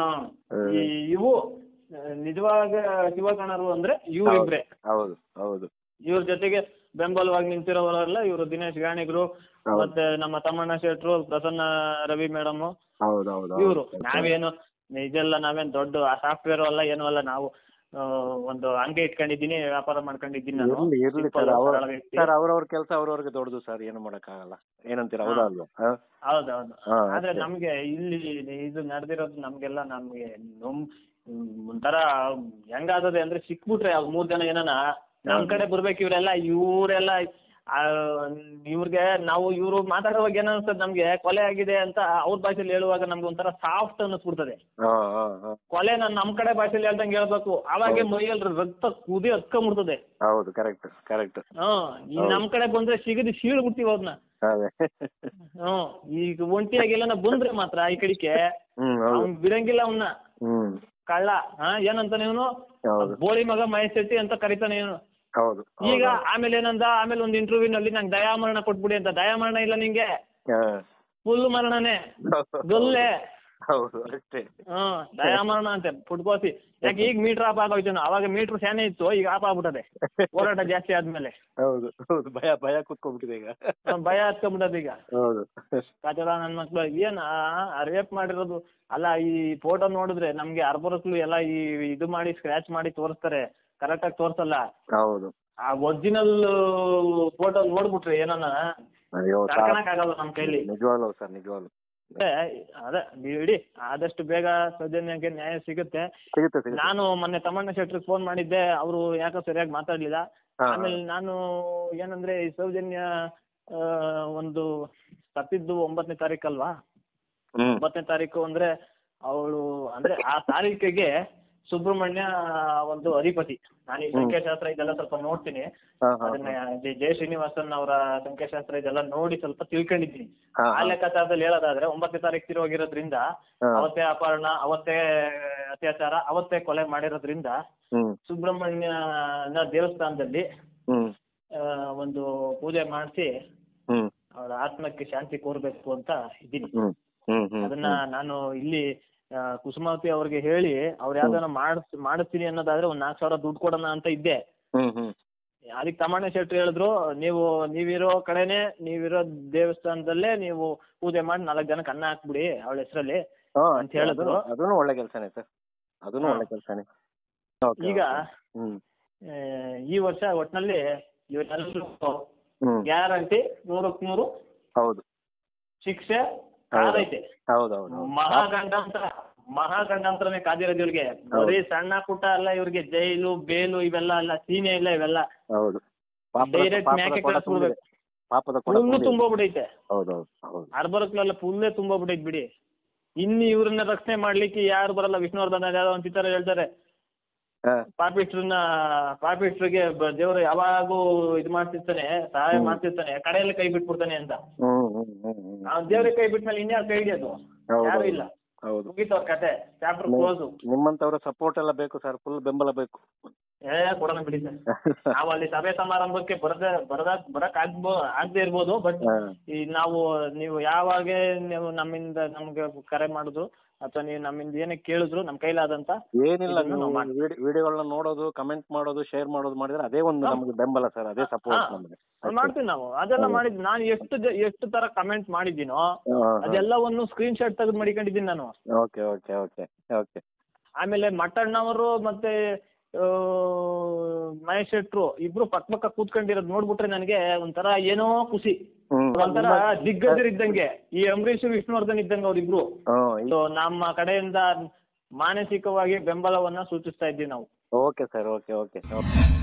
ಈ ಇವು ಆ, ನಿಜವಾಗ ಶಿವಗಣರು ಅಂದ್ರೆ ಇವ್ರಿಬ್ರೆ ಹೌದು ಹೌದು ಇವ್ರ ಜೊತೆಗೆ ಬೆಂಬಲವಾಗಿ ನಿಂತಿರೋರೆಲ್ಲ ಇವರು ದಿನೇಶ್ ಗಾಣಿಗರು ಹೌದು. ಮತ್ತೆ ನಮ್ಮ ತಮ್ಮಣ್ಣ ಶೆಟ್ರು ಪ್ರಸನ್ನ ರವಿ ಮೇಡಮ್ ಹೌದು ಹೌದು ಇವರು ನಾವೇನು ಇದೆಲ್ಲ ನಾವೇನ್ ದೊಡ್ಡ ಸಾಫ್ಟ್ವೇರ್ ಅಲ್ಲ ಏನು ಅಲ್ಲ ನಾವು ಆ, ಒಂದು ಅಂಗಡಿ ಇಟ್ಕೊಂಡಿದ್ದೀನಿ ವ್ಯಾಪಾರ ಮಾಡ್ಕೊಂಡಿದ್ದೀನಿ ನಾನು ಇರ್ಲಿ ಇರ್ಲಿ Simple, ಸರ್ ಅವ್ರ ಸರಳ ವ್ಯಕ್ತಿ. ಸರ್ ಅವ್ರವ್ರ ಕೆಲಸ ಅವ್ರವ್ರಿಗೆ ದೊಡ್ಡದು ಸರ್ ಏನು ಮಾಡಕ್ಕಾಗಲ್ಲ ಏನಂತೀರ ಹೌದಾ ಅಲ್ವಾ ಹ? ಹೌದೌದು ಹಾ, ಆದ್ರೆ ಅಷ್ಟೇ. ನಮ್ಗೆ ಇಲ್ಲಿ ಇದು ನಡೆದಿರೋದು ನಮ್ಗೆಲ್ಲ ನಮ್ಗೆ ನಮ್ ಹ್ಮ್, ಒಂಥರ ಹೆಂಗಾಗದೆ ಅಂದ್ರೆ ಸಿಕ್ಬಿಟ್ರೆ ಅವ್ರ್ ಮೂರ್ ಜನ ಏನನ ನಮ್ ಕಡೆ ಬರ್ಬೇಕು ಇವ್ರೆಲ್ಲ ಇವ್ರೆಲ್ಲ ಆ, ಇವ್ರಿಗೆ ನಾವು ಇವ್ರು ಮಾತಾಡುವಾಗ ಏನ್ ಅನ್ಸ್ತದೆ ನಮ್ಗೆ ಕೊಲೆ ಆಗಿದೆ ಅಂತ ಅವ್ರ ಭಾಷೆಲಿ ಹೇಳುವಾಗ ನಮ್ಗೆ ಒಂಥರ ಸಾಫ್ಟ್ ಅನ್ನಿಸ್ಬಿಡ್ತದೆ ಹಾ ಹಾ ಹಾ ಕೊಲೆ ನಾನು ನಮ್ ಕಡೆ ಭಾಷೆಲಿ ಹೇಳ್ದಂಗೆ ಹೇಳ್ಬೇಕು ಅವಾಗೆ ಮೈಯಲ್ಲಿ ರಕ್ತ ಕುದಿ ಹತ್ಕೊಂಡ್ಬಿಡ್ತದೆ ಹೌದು ಕರೆಕ್ಟ್ ಕರೆಕ್ಟ್ ಹ್ಮ್ ಈ ನಮ್ ಕಡೆ ಬಂದ್ರೆ ಸಿಗದಿ ಸೀಳ್ಬಿಡ್ತೀವಿ ಅವ್ರನ್ನ ಅದೇ ಹ್ಮ್ ಈಗ ಒಂಟಿಯಾಗಿ ಎಲ್ಲಾನ ಬಂದ್ರೆ ಮಾತ್ರ ಈ ಕಡಿಕೆ ಹ್ಮ್ ಹೌದು ಅವ್ನ್ ಬಿಡಂಗಿಲ್ಲ ಅವನ್ನ ಹ್ಮ್ ಕಳ್ಳ ಹಾ ಏನಂತಾನೆ ಇವನು ಹೌದು ಬೋಳಿ ಮಗ ಮಹೇಶ್ ಶೆಟ್ಟಿ ಅಂತ ಕರಿತಾನೆ ಇವನು ಹೌದು ಈಗ ಆಮೇಲೆ ಏನಂದ ಆಮೇಲೆ ಒಂದು ಇಂಟರ್ವ್ಯೂ ನಲ್ಲಿ ನಂಗೆ ದಯಾಮರಣ ಕೊಟ್ಬಿಡಿ ಅಂತ ದಯಾಮರಣ ಇಲ್ಲ ನಿಂಗೆ ಹಾ. ಫುಲ್ ಮರಣನೇ ಗಲ್ಲೆ ಹೌದು ಅಷ್ಟೇ ಹ್ಮ್ ದಯಾಮರಣ ಅಂತೆ ಪುಟ್ಕೋಸಿ ಯಾಕೆ ಈಗ ಮೀಟರ್ ಆಫ್ ಆಗೋಯ್ತು ಅವಾಗ ಮೀಟರ್ ಶಾನೆ ಇತ್ತು ಈಗ ಆಫ್ ಆಗ್ಬಿಟ್ಟದೆ ಹೋರಾಟ ಜಾಸ್ತಿ ಆದ್ಮೇಲೆ ಹೌದು ಹೌದು ಭಯ ಭಯ ಕುತ್ಕೊಂಡ್ಬಿಟ್ಟಿದೆ ಈಗ ಹ್ಮ್, ಭಯ ಹತ್ಕೊಂಡ್ಬಿಟ್ಟದೆ ಈಗ ಹೌದು ಕಚಡ ನನ್ನ ಮಕ್ಳು ಏನ್ ರೇಪ್ ಮಾಡಿರೋದು ಅಲ್ಲ ಈ ಫೋಟೋ ನೋಡಿದ್ರೆ ನಮ್ಗೆ ಅರ್ಬರಕ್ಲು ಎಲ್ಲ ಈ ಇದು ಮಾಡಿ ಸ್ಕ್ರಾಚ್ ಮಾಡಿ ತೋರಿಸ್ತಾರೆ ಕರೆಕ್ಟ್ ಆಗಿ ತೋರ್ಸಲ್ಲ ಹೌದು ಆ ಒರಿಜಿನಲ್ ಫೋಟೋ ನೋಡ್ಬಿಟ್ರೆ ಏನನ್ನ ಅಯ್ಯೋ ಸಾರ್ ತಡ್ಕೊಳಕ್ ಆಗಲ್ಲ ನಮ್ ಕೈಲಿ ನಿಜವಾಗ್ಲೂ ಸರ್ ನಿಜವಾಗ್ಲೂ ಅದೇ ಅದೇ ನೀವು ಇಡಿ ಆದಷ್ಟು ಬೇಗ ಸೌಜನ್ಯಕ್ಕೆ ನ್ಯಾಯ ಸಿಗುತ್ತೆ ಸಿಗುತ್ತೆ ಸಿಗುತ್ತೆ ನಾನು ಮೊನ್ನೆ ತಮ್ಮಣ್ಣ ಶೆಟ್ರಿಗೆ ಫೋನ್ ಮಾಡಿದ್ದೆ ಅವರು ಯಾಕೋ ಸರಿಯಾಗಿ ಮಾತಾಡ್ಲಿಲ್ಲ ಹಾ, ಆಮೇಲೆ ನಾನು ಏನಂದ್ರೆ ಈ ಸೌಜನ್ಯ ಆ, ಒಂದು ಸತ್ತಿದ್ದು ಒಂಬತ್ತನೇ ತಾರೀಕಲ್ವಾ ಹ್ಮ್ ಒಂಬತ್ತನೇ ತಾರೀಕು ಅಂದ್ರೆ ಅವಳು ಅಂದ್ರೆ ಆ ತಾರೀಕಿಗೆ ಸುಬ್ರಹ್ಮಣ್ಯ ಒಂದು ಅಧಿಪತಿ ನಾನು ಈ ಸಂಖ್ಯಾಶಾಸ್ತ್ರ ಇದೆಲ್ಲ ಸ್ವಲ್ಪ ನೋಡ್ತೀನಿ ಹಾ ಹಾ ಅದನ್ನ ಜೆ ಜೆ ಶ್ರೀನಿವಾಸನ್ ಅವರ ಸಂಖ್ಯಾಶಾಸ್ತ್ರ ಇದೆಲ್ಲ ನೋಡಿ ಸ್ವಲ್ಪ ತಿಳ್ಕೊಂಡಿದ್ದೀನಿ ಹಾ, ಆ ಹಾ. ಲೆಕ್ಕಾಚಾರದಲ್ಲಿ ಹೇಳೋದಾದ್ರೆ ಒಂಬತ್ತನೇ ತಾರೀಕು ತಿರುವಾಗಿರೋದ್ರಿಂದ ಹಾ. ಅವತ್ತೇ ಅಪಹರಣ ಅವತ್ತೇ ಅತ್ಯಾಚಾರ ಅವತ್ತೇ ಕೊಲೆ ಮಾಡಿರೋದ್ರಿಂದ ಹ್ಮ್ ಸುಬ್ರಹ್ಮಣ್ಯನ ದೇವಸ್ಥಾನದಲ್ಲಿ ಹ್ಮ್ ಆ, ಒಂದು ಪೂಜೆ ಮಾಡಿಸಿ ಹ್ಮ್ ಅವಳ ಆತ್ಮಕ್ಕೆ ಶಾಂತಿ ಕೋರ್ಬೇಕು ಅಂತ ಇದ್ದೀನಿ ಹ್ಮ್ ಹ್ಮ್ ಹ್ಮ್ ಅದನ್ನ ನಾನು ಇಲ್ಲಿ ಆ, ಕುಸುಮಾವತಿ ಅವ್ರಿಗೆ ಹೇಳಿ ಅವ್ರು ಯಾವ್ದಾನ ಮಾಡಿಸ್ ಮಾಡಿಸ್ತೀನಿ ಅನ್ನೋದಾದ್ರೆ ಒಂದ್ ನಾಲ್ಕು ಸಾವಿರ ದುಡ್ಡು ಕೊಡೋಣ ಅಂತ ಇದ್ದೆ ಹ್ಮ್ ಹ್ಮ್ ಅದಕ್ಕೆ ತಮ್ಮಣ್ಣ ಶೆಟ್ರು ಹೇಳಿದ್ರು ನೀವು ನೀವಿರೋ ಕಡೆನೆ ನೀವಿರೋ ದೇವಸ್ಥಾನದಲ್ಲೇ ನೀವು ಪೂಜೆ ಮಾಡಿ ನಾಲ್ಕು ಜನಕ್ಕೆ ಅನ್ನ ಹಾಕ್ಬಿಡಿ ಅವಳ ಹೆಸರಲ್ಲಿ ಹಾ, ಅಂತ ಹೇಳಿದ್ರು. ಅದೂ- ಅದೂನು ಒಳ್ಳೆ ಕೆಲಸನೇ ಸರ್ ಅದೂನು ಹಾ. ಒಳ್ಳೆ ಕೆಲಸನೇ ಈಗ ಹ್ಮ್ ಆ, ಈ ವರ್ಷ ಒಟ್ನಲ್ಲಿ ಇವರೆಲ್ಲರೂ ಹ್ಮ್ ಗ್ಯಾರಂಟಿ ನೂರಕ್ಕೆ ನೂರು ಹೌದು ಶಿಕ್ಷೆ ಹೌದು. ಕಾದೈತೆ ಹೌದು ಹೌದು ಹೌದು. ಮಹಾಗಂಡಾಂತರ ಮಹಾಗಂಡಾಂತರನೇ ಕಾದಿರೋದು ಇವ್ರಿಗೆ ಬರೀ ಸಣ್ಣ ಪುಟ್ಟ ಅಲ್ಲ ಇವ್ರಿಗೆ ಜೈಲು ಬೇಲು ಇವೆಲ್ಲ ಅಲ್ಲ ಸೀನೆ ಇಲ್ಲ ಇವೆಲ್ಲ ಹೌದು ಪಾಪದ Direct ಪಾಪದ ಮ್ಯಾಕೆ ಕೊಡ ಕಳಿಸ್ಬಿಡ್ಬೇಕು. ತುಂಬಿದೆ. ಪಾಪದ ಕೊಡ ಫುಲ್ಲು ತುಂಬಿದೆ. ತುಂಬೋಗ್ಬಿಟ್ಟೈತೆ ಹೌದು ಹೌದು ಹೌದು ಅರ್ಬರಕ್ಲೆಲ್ಲ ಫುಲ್ಲೇ ತುಂಬೋಗ್ಬಿಟ್ಟೈತೆ ಬಿಡಿ ಇನ್ನು ಇವ್ರನ್ನ ರಕ್ಷಣೆ ಮಾಡ್ಲಿಕ್ಕೆ ಯಾರು ಬರಲ್ಲ ವಿಷ್ಣುವರ್ಧನ್ ಯಾವ್ದೋ ಒಂದ್ ಚಿತ್ರ ಹೇಳ್ತಾರೆ ಹಾ, ಪಾಪಿಸ್ಟ್ರನ್ನ ಪಾಪಿಸ್ಟ್ರಿಗೆ ದೇವರು ಯಾವಾಗೂ ಇದು ಮಾಡ್ತಿರ್ತಾನೆ ಸಹಾಯ ಹ್ಮ್. ಮಾಡ್ತಿರ್ತಾನೆ ಕಡೆಯಲ್ಲಿ ಕೈ ಬಿಟ್ಬಿಡ್ತಾನೆ ಅಂತ ಹ್ಮ್ ಹ್ಮ್ ಹ್ಮ್ ಹ್ಮ್ ಅವ್ನ್ ದೇವ್ರಿಗೆ ಕೈ ಬಿಟ್ಮೇಲೆ ಇನ್ಯಾರು ಕೈ ಹಿಡಿಯೋದು ಹೌದು, ಯಾರು ಹೌದು. ಇಲ್ಲ ಹೌದು ಮುಗೀತವ್ರ ಕತೆ ಚಾಪ್ಟರ್ ಕ್ಲೋಸು ನಿಮ್ಮಂತವ್ರ ಸಪೋರ್ಟ್ ಎಲ್ಲ ಬೇಕು ಸರ್ ಫುಲ್ ಬೆಂಬಲ ಬೇಕು ಏ ಕೊಡೋಣ ಬಿಡಿ ಸರ್ ನಾವು ಅಲ್ಲಿ ಸಭೆ ಸಮಾರಂಭಕ್ಕೆ ಬರದೆ ಬರದ ಬರಕ್ ಆಗ್ಬೋ ಆಗದೆ ಇರ್ಬೋದು ಬಟ್ ಹಾ. ಈ ನಾವು ನೀವು ಯಾವಾಗ ನೀವು ನಮ್ಮಿಂದ ನಮ್ಗೆ ಕರೆ ಮಾಡಿದ್ರು ಅಥವಾ ನೀವು ನಮ್ಮಿಂದ ಏನೇ ಕೇಳಿದ್ರು ನಮ್ಮ ಕೈಲಾದಂತ ಏನಿಲ್ಲ ಇದನ್ನ ನೀವು ನಾವು ಮಾಡ್ತೀವಿ. ವಿಡಿಯೋಗಳನ್ನ ನೋಡೋದು ಕಮೆಂಟ್ ಮಾಡೋದು ಶೇರ್ ಮಾಡೋದು ಮಾಡಿದ್ರೆ ಅದೇ ಒಂದು ಹಾ. ನಮ್ಗೆ ಬೆಂಬಲ ಸರ್ ಅದೇ ಸಪೋರ್ಟ್ ಹಾ. ನಮ್ಗೆ ಅದ್ ಮಾಡ್ತೀವಿ ನಾವು ಅದೆಲ್ಲ ಮಾಡಿದ್ ನಾನು ಎಷ್ಟು ಜ- ಎಷ್ಟು ತರ ಕಮೆಂಟ್ ಮಾಡಿದ್ದೀನೋ ಅದೆಲ್ಲವನ್ನು ಸ್ಕ್ರೀನ್ ಶಾಟ್ ತೆಗೆದು ಮಡಿಕೊಂಡಿದ್ದೀನಿ ನಾನು ಓಕೆ ಓಕೆ ಓಕೆ ಓಕೆ ಆಮೇಲೆ ಮಟ್ಟಣ್ಣವರು ಮತ್ತೆ ಆ, ಮಹೇಶ್ ಶೆಟ್ರು ಇಬ್ರು ಪಕ್ಕ ಪಕ್ಕ ಕೂತ್ಕೊಂಡಿರೋದು ನೋಡ್ಬಿಟ್ರೆ ನನಗೆ ಒಂಥರ ಏನೋ ಖುಷಿ ಹ್ಮ್ ಒಂಥರ ದಿಗ್ಗಜರು ಇದ್ದಂಗೆ ಈ ಅಂಬರೀಷ್ ವಿಷ್ಣುವರ್ಧನ್ ಇದ್ದಂಗೆ ಅವ್ರಿಬ್ರು ಹ್ಮ್ So, ನಮ್ಮ ಕಡೆಯಿಂದ ಮಾನಸಿಕವಾಗಿ ಬೆಂಬಲವನ್ನ ಸೂಚಿಸ್ತಾ ಇದ್ದೀವಿ ನಾವು okay sir okay okay okay